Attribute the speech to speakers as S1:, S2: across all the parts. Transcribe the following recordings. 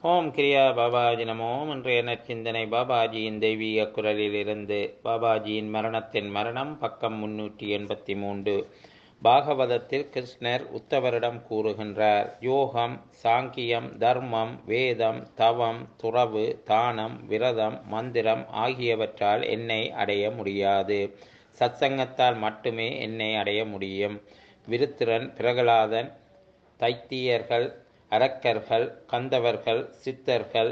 S1: ஓம் கிரியா பாபாஜி நமோ இன்றைய நற்சிந்தனை பாபாஜியின் தெய்வீக குரலிலிருந்து பாபாஜியின் மரணத்தின் மரணம் பக்கம் முன்னூற்றி எண்பத்தி மூன்று பாகவதத்தில் கிருஷ்ணர் உத்தவரிடம் கூறுகின்றார் யோகம் சாங்கியம் தர்மம் வேதம் தவம் துறவு தானம் விரதம் மந்திரம் ஆகியவற்றால் என்னை அடைய முடியாது சத்சங்கத்தால் மட்டுமே என்னை அடைய முடியும் விருத்திரன் பிரகலாதன் தைத்தியர்கள் அரக்கர்கள் கந்தவர்கள் சித்தர்கள்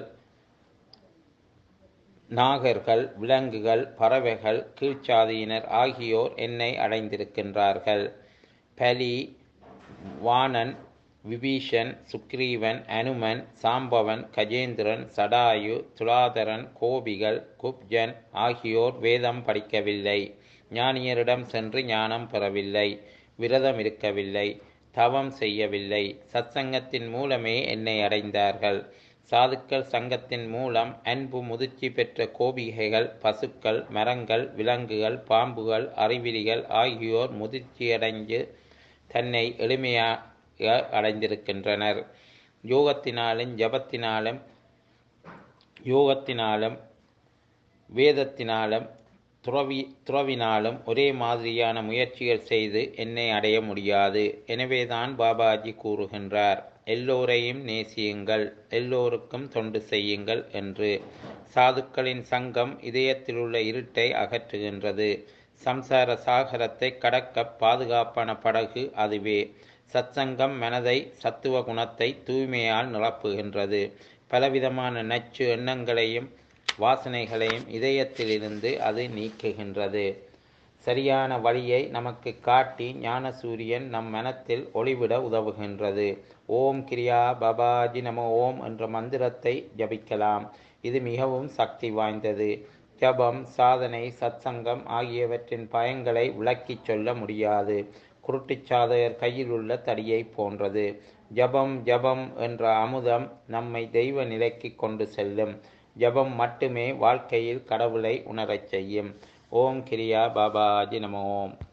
S1: நாகர்கள் விலங்குகள் பறவைகள் கீழ்ச்சாதியினர் ஆகியோர் என்னை அடைந்திருக்கின்றார்கள் பலி வாணன் விபீஷன் சுக்ரீவன் அனுமன் சாம்பவன் கஜேந்திரன் சடாயு துலாதரன் கோபிகள் குப்ஜன் ஆகியோர் வேதம் படிக்கவில்லை ஞானியரிடம் சென்று ஞானம் பெறவில்லை விரதம் இருக்கவில்லை தவம் செய்யவில்லை சத்சங்கத்தின் மூலமே என்னை அடைந்தார்கள் சாதுக்கள் சங்கத்தின் மூலம் அன்பு முதிர்ச்சி பெற்ற கோபிகைகள் பசுக்கள் மரங்கள் விலங்குகள் பாம்புகள் அறிவிலிகள் ஆகியோர் முதிர்ச்சியடைந்து தன்னை எளிமையாக அடைந்திருக்கின்றனர் யோகத்தினாலும் ஜபத்தினாலும் யோகத்தினாலும் வேதத்தினாலும் துறவி துறவினாலும் ஒரே மாதிரியான முயற்சிகள் செய்து என்னை அடைய முடியாது எனவேதான் பாபாஜி கூறுகின்றார் எல்லோரையும் நேசியுங்கள் எல்லோருக்கும் தொண்டு செய்யுங்கள் என்று சாதுக்களின் சங்கம் இதயத்திலுள்ள இருட்டை அகற்றுகின்றது சம்சார சாகரத்தை கடக்க பாதுகாப்பான படகு அதுவே சத்சங்கம் மனதை சத்துவ குணத்தை தூய்மையால் நிரப்புகின்றது பலவிதமான நச்சு எண்ணங்களையும் வாசனைகளையும் இதயத்திலிருந்து அது நீக்குகின்றது சரியான வழியை நமக்கு காட்டி ஞானசூரியன் நம் மனத்தில் ஒளிவிட உதவுகின்றது ஓம் கிரியா பாபாஜி நம ஓம் என்ற மந்திரத்தை ஜபிக்கலாம் இது மிகவும் சக்தி வாய்ந்தது ஜபம் சாதனை சத்சங்கம் ஆகியவற்றின் பயன்களை விளக்கிச் சொல்ல முடியாது குருட்டுச் சாதகர் கையில் உள்ள தடியை போன்றது ஜபம் ஜபம் என்ற அமுதம் நம்மை தெய்வ நிலைக்கு கொண்டு செல்லும் ஜபம் மட்டுமே வாழ்க்கையில் கடவுளை உணரச் செய்யும் ஓம் கிரியா பாபாஜி நம ஓம்